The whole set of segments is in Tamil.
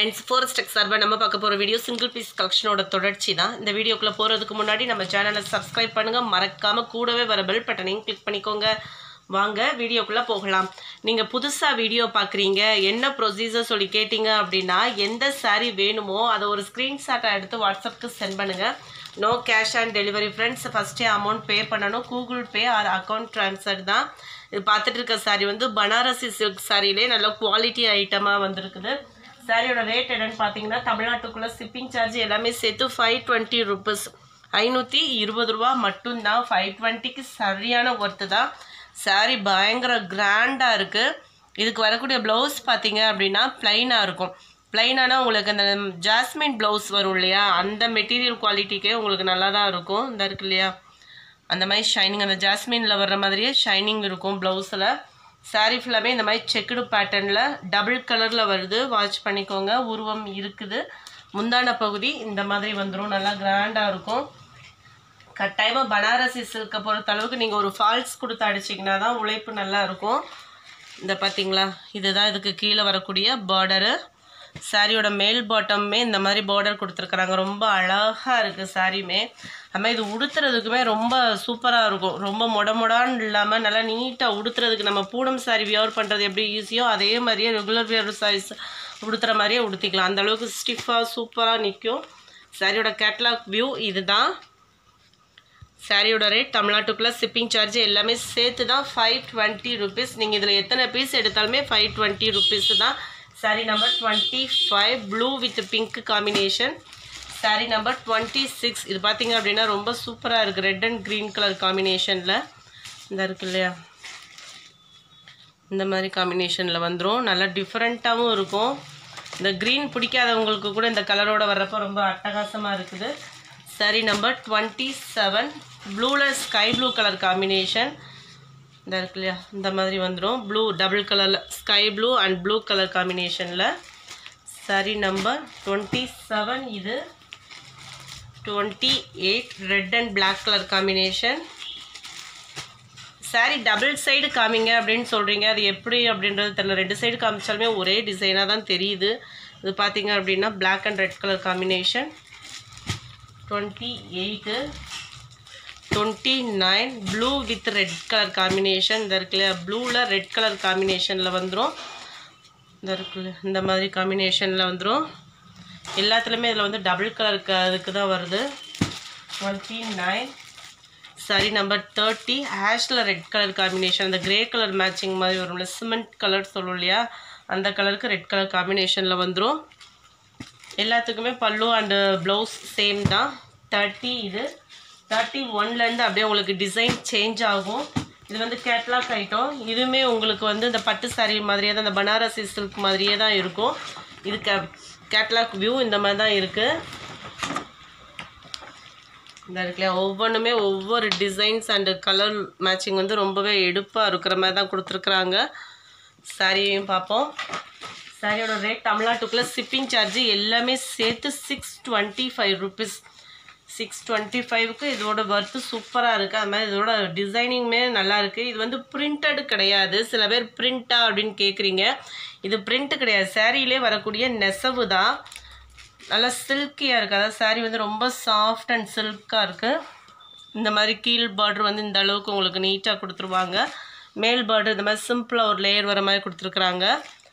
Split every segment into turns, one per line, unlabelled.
ஃப்ரெண்ட்ஸ் ஃபோரஸ்ட் டெக் சார்பாக நம்ம பார்க்க போகிற வீடியோ சிங்கிள் பீஸ் கலெக்ஷனோட தொடர்ச்சி தான் இந்த வீடியோக்குள்ளே போகிறதுக்கு முன்னாடி நம்ம சேனலை சப்ஸ்கிரைப் பண்ணுங்கள் மறக்காமல் கூடவே வர பெல் பட்டனையும் கிளிக் பண்ணிக்கோங்க வாங்க வீடியோக்குள்ளே போகலாம் நீங்கள் புதுசாக வீடியோ பார்க்குறீங்க என்ன ப்ரொசீஜர் சொல்லி கேட்டிங்க அப்படின்னா எந்த saree வேணுமோ அதை ஒரு ஸ்க்ரீன்ஷாட்டை எடுத்து வாட்ஸ்அப்புக்கு சென்ட் பண்ணுங்கள் no cash on delivery friends ஃபஸ்ட்டே அமௌண்ட் பே பண்ணணும் Google Pay or account transfer தான் இது பார்த்துட்டு இருக்க saree வந்து பனாரசி சில்க் சாரிலே நல்ல குவாலிட்டி ஐட்டமாக வந்திருக்குது சாரியோட ரேட் என்னன்னு பார்த்தீங்கன்னா தமிழ்நாட்டுக்குள்ளே ஷிப்பிங் சார்ஜ் எல்லாமே சேர்த்து ஃபைவ் டுவெண்ட்டி ருபீஸ் ஐநூற்றி இருபது ரூபா மட்டும்தான் ஃபைவ் டுவெண்ட்டிக்கு சரியான ஒர்த்து தான் சாரி பயங்கர கிராண்டாக இருக்குது இதுக்கு வரக்கூடிய ப்ளவுஸ் பார்த்தீங்க அப்படின்னா ப்ளைனாக இருக்கும் ப்ளைனானா உங்களுக்கு அந்த ஜாஸ்மின் ப்ளவுஸ் வரும் இல்லையா அந்த மெட்டீரியல் குவாலிட்டிக்கே உங்களுக்கு நல்லா தான் இருக்கும் இந்த இருக்கு இல்லையா அந்த மாதிரி ஷைனிங் அந்த ஜாஸ்மினில் வர்ற மாதிரியே ஷைனிங் இருக்கும் ப்ளவுஸில் சாரீ ஃபுல்லாமே இந்த மாதிரி செக்குடு பேட்டர்னில் டபுள் கலரில் வருது வாட்ச் பண்ணிக்கோங்க உருவம் இருக்குது முந்தான பகுதி இந்த மாதிரி வந்துடும் நல்லா கிராண்டாக இருக்கும் கட்டாயமாக பனாரசி சில்கை பொறுத்த அளவுக்கு நீங்கள் ஒரு ஃபால்ஸ் கொடுத்து அடிச்சிங்கன்னா தான் உழைப்பு நல்லா இருக்கும் இந்த பார்த்தீங்களா இதுதான் இதுக்கு கீழே வரக்கூடிய பார்டரு சாரியோட மேல் பாட்டமுமே இந்த மாதிரி பார்டர் கொடுத்துருக்குறாங்க ரொம்ப அழகாக இருக்குது சாரியுமே அதுமாதிரி இது உடுத்துறதுக்குமே ரொம்ப சூப்பராக இருக்கும் ரொம்ப மொட மொடான்னு இல்லாமல் நல்லா நீட்டாக உடுத்துறதுக்கு நம்ம பூனம் சாரி வியர் பண்ணுறது எப்படி ஈஸியோ அதே மாதிரியே ரெகுலர் வியர் சாரீஸ் உடுத்துற மாதிரியே உடுத்திக்கலாம் அந்த அளவுக்கு ஸ்டிஃபாக சூப்பராக நிற்கும் சாரியோட கேட்லாக் வியூ இதுதான் சாரியோட ரேட் தமிழ்நாட்டுக்குள்ளே ஷிப்பிங் சார்ஜ் எல்லாமே சேர்த்து தான் ஃபைவ் டுவெண்ட்டி ருபீஸ் நீங்கள் இதில் எத்தனை பீஸ் எடுத்தாலுமே ஃபைவ் டுவெண்ட்டி ருபீஸ் தான் sari number twenty five blue with pink combination sari number twenty six இது பார்த்தீங்க அப்படின்னா ரொம்ப சூப்பராக இருக்குது ரெட் அண்ட் க்ரீன் கலர் காம்பினேஷனில் இந்த இருக்கு இல்லையா இந்த மாதிரி காம்பினேஷனில் வந்துடும் நல்லா டிஃப்ரெண்ட்டாகவும் இருக்கும் இந்த க்ரீன் பிடிக்காதவங்களுக்கு கூட இந்த கலரோட வர்றப்போ ரொம்ப அட்டகாசமாக இருக்குது சாரி நம்பர் டுவெண்ட்டி செவன் ப்ளூவில் ஸ்கை ப்ளூ கலர் காம்பினேஷன் இந்த இருக்கு இல்லையா இந்த மாதிரி வந்துடும் ப்ளூ டபுள் கலரில் sky blue and blue colour காம்பினேஷனில் சாரி நம்பர் டுவெண்ட்டி செவன் இது twenty eight red and black colour combination sari double side காமிங்க அப்படின்னு சொல்கிறீங்க அது எப்படி அப்படின்றது தெரியல ரெண்டு சைடு காமிச்சாலுமே ஒரே டிசைனாக தான் தெரியுது இது பார்த்தீங்க அப்படின்னா black and red colour combination twenty eight twenty nine blue with red colour combination இந்த இருக்குல்ல ப்ளூவில் ரெட் கலர் காம்பினேஷனில் வந்துடும் இந்த இருக்குல்ல இந்த மாதிரி காம்பினேஷனில் வந்துடும் எல்லாத்துலேயுமே இதில் வந்து டபுள் கலர் க அதுக்கு தான் வருது twenty nine sari number thirty ஹேஷில் ரெட் கலர் காம்பினேஷன் அந்த கிரே கலர் மேட்சிங் மாதிரி வரும்ல சிமெண்ட் கலர் சொல்லும் இல்லையா அந்த கலருக்கு ரெட் கலர் காம்பினேஷனில் வந்துடும் எல்லாத்துக்குமே பல்லு அண்டு ப்ளவுஸ் சேம் தான் தேர்ட்டி இது தேர்ட்டி ஒன்லேருந்து அப்படியே உங்களுக்கு டிசைன் சேஞ்ச் ஆகும் இது வந்து கேட்லாக் ஐட்டம் இதுவுமே உங்களுக்கு வந்து இந்த பட்டு சாரீ மாதிரியே தான் இந்த பனாரசி சில்க் மாதிரியே தான் இருக்கும் இது கே கேட்லாக் வியூ இந்த மாதிரி தான் இருக்குது இந்த இருக்குல்லையா ஒவ்வொன்றுமே ஒவ்வொரு டிசைன்ஸ் அண்டு கலர் மேட்சிங் வந்து ரொம்பவே எடுப்பாக இருக்கிற மாதிரி தான் கொடுத்துருக்குறாங்க சாரியையும் பார்ப்போம் சாரியோட ரேட் தமிழ்நாட்டுக்குள்ளே ஷிப்பிங் சார்ஜ் எல்லாமே சேர்த்து six twenty five rupees six twenty ஃபைவ்க்கு இதோட ஒர்த்து சூப்பராக இருக்குது அது மாதிரி இதோட டிசைனிங்குமே நல்லா இருக்குது இது வந்து பிரிண்டட் கிடையாது சில பேர் பிரிண்டா அப்படின்னு கேட்குறீங்க இது பிரிண்ட் கிடையாது சேரீலே வரக்கூடிய நெசவு தான் நல்லா சில்கியாக இருக்குது அதாவது சாரீ வந்து ரொம்ப சாஃப்ட் அண்ட் சில்காக இருக்குது இந்த மாதிரி கீழ் பார்டர் வந்து இந்த அளவுக்கு உங்களுக்கு நீட்டாக கொடுத்துருவாங்க மேல் பார்டர் இந்த மாதிரி சிம்பிளாக ஒரு லேயர் வர மாதிரி கொடுத்துருக்குறாங்க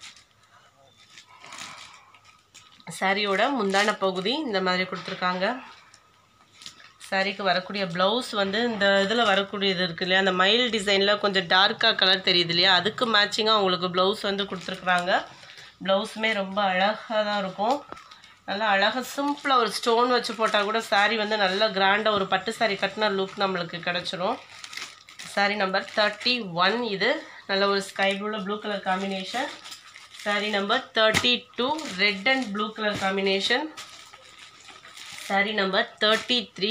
சாரியோட முந்தான பகுதி இந்த மாதிரி கொடுத்துருக்காங்க சாரிக்கு வரக்கூடிய ப்ளவுஸ் வந்து இந்த இதில் வரக்கூடியது இருக்கு இல்லையா அந்த மயில் டிசைனில் கொஞ்சம் டார்க்காக கலர் தெரியுது இல்லையா அதுக்கு மேட்சிங்காக உங்களுக்கு ப்ளவுஸ் வந்து கொடுத்துருக்குறாங்க ப்ளவுஸுமே ரொம்ப அழகாக தான் இருக்கும் நல்லா அழகாக சிம்பிளாக ஒரு ஸ்டோன் வச்சு போட்டால் கூட சாரீ வந்து நல்லா கிராண்டாக ஒரு பட்டு சாரீ கட்டின லுக் நம்மளுக்கு கிடச்சிரும் சாரீ நம்பர் தேர்ட்டி ஒன் இது நல்ல ஒரு ஸ்கை ப்ளூவில் blue colour combination sari number thirty two red and blue colour combination sari number thirty three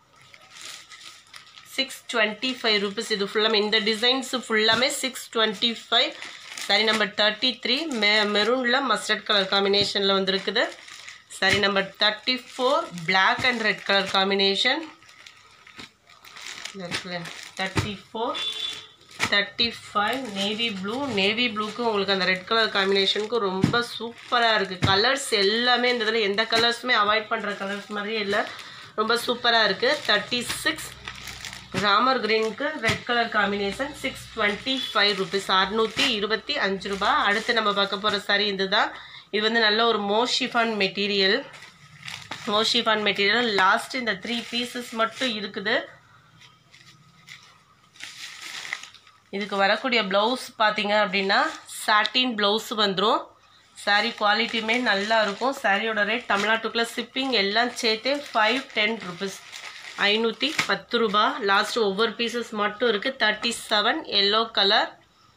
six twenty five rupees இது ஃபுல்லாமே இந்த டிசைன்ஸ் ஃபுல்லாமே six twenty five sari number thirty three மெ மெரூனில் மஸ்டர்ட் கலர் காம்பினேஷனில் வந்துருக்குது sari number thirty four black and red colour combination இருக்குல்ல thirty four thirty five navy blue navy ப்ளூக்கு உங்களுக்கு அந்த ரெட் கலர் காம்பினேஷனுக்கு ரொம்ப சூப்பராக இருக்குது கலர்ஸ் எல்லாமே இந்த இதில் எந்த கலர்ஸுமே அவாய்ட் பண்ணுற கலர்ஸ் மாதிரியே இல்லை ரொம்ப சூப்பராக இருக்குது தேர்ட்டி சிக்ஸ் ராமர் கிரீனுக்கு red colour combination six twenty five rupees அறுநூற்றி இருபத்தி அஞ்சு ரூபா அடுத்து நம்ம பார்க்க போகிற சாரி இதுதான் இது வந்து நல்ல ஒரு moss chiffon material moss chiffon material last இந்த த்ரீ பீசஸ் மட்டும் இருக்குது இதுக்கு வரக்கூடிய ப்ளவுஸ் பார்த்தீங்க அப்படின்னா சாட்டின் ப்ளவுஸ் வந்துடும் சாரீ குவாலிட்டியுமே நல்லா இருக்கும் சாரியோட ரேட் தமிழ்நாட்டுக்குள்ளே ஷிப்பிங் எல்லாம் சேர்த்து ஃபைவ் டென் ருபீஸ் ஐநூற்றி பத்து ரூபா லாஸ்ட் ஒவ்வொரு பீசஸ் மட்டும் இருக்குது thirty seven yellow colour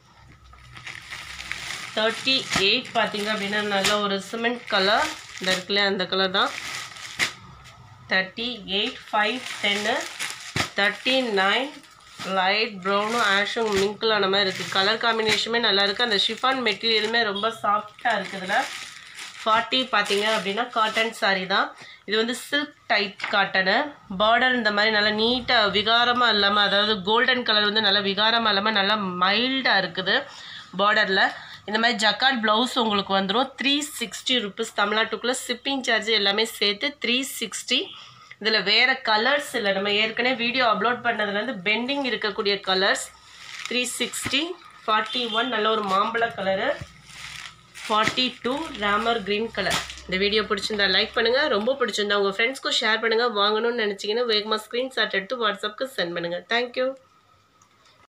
thirty eight பார்த்தீங்க அப்படின்னா நல்ல ஒரு சிமெண்ட் கலர் இந்த இருக்குல்ல அந்த கலர் தான் தேர்ட்டி எயிட் ஃபைவ் டென்னு தேர்ட்டி நைன் லைட் ப்ரௌனும் ஆஷும் மிங்கிளான மாதிரி இருக்குது கலர் காம்பினேஷனுமே நல்லா இருக்குது அந்த ஷிஃபான் மெட்டீரியலுமே ரொம்ப சாஃப்டாக இருக்குதுல ஃபார்ட்டி பார்த்தீங்க அப்படின்னா காட்டன் சாரீ தான் இது வந்து சில்க் டைப் காட்டனு பார்டர் இந்த மாதிரி நல்லா நீட்டாக விகாரமாக இல்லாமல் அதாவது கோல்டன் கலர் வந்து நல்லா விகாரமாக இல்லாமல் நல்லா மைல்டாக இருக்குது பார்டரில் இந்த மாதிரி ஜக்காட் ப்ளவுஸ் உங்களுக்கு வந்துடும் த்ரீ சிக்ஸ்டி ருபீஸ் தமிழ்நாட்டுக்குள்ளே ஷிப்பிங் சார்ஜ் எல்லாமே சேர்த்து த்ரீ சிக்ஸ்டி இதில் வேறு கலர்ஸ் இல்லை நம்ம ஏற்கனவே வீடியோ அப்லோட் பண்ணதுலேருந்து பெண்டிங் இருக்கக்கூடிய colours three sixty forty one நல்ல ஒரு மாம்பழ கலரு ஃபார்ட்டி டூ ராமர் க்ரீன் கலர் இந்த வீடியோ பிடிச்சிருந்தா லைக் பண்ணுங்கள் ரொம்ப பிடிச்சிருந்தா உங்கள் ஃப்ரெண்ட்ஸ்க்கும் ஷேர் பண்ணுங்கள் வாங்கணும்னு நினச்சிங்கன்னா வேகமாக ஸ்க்ரீன்ஷாட் எடுத்து வாட்ஸ்அப்புக்கு சென்ட் பண்ணுங்கள் தேங்க்யூ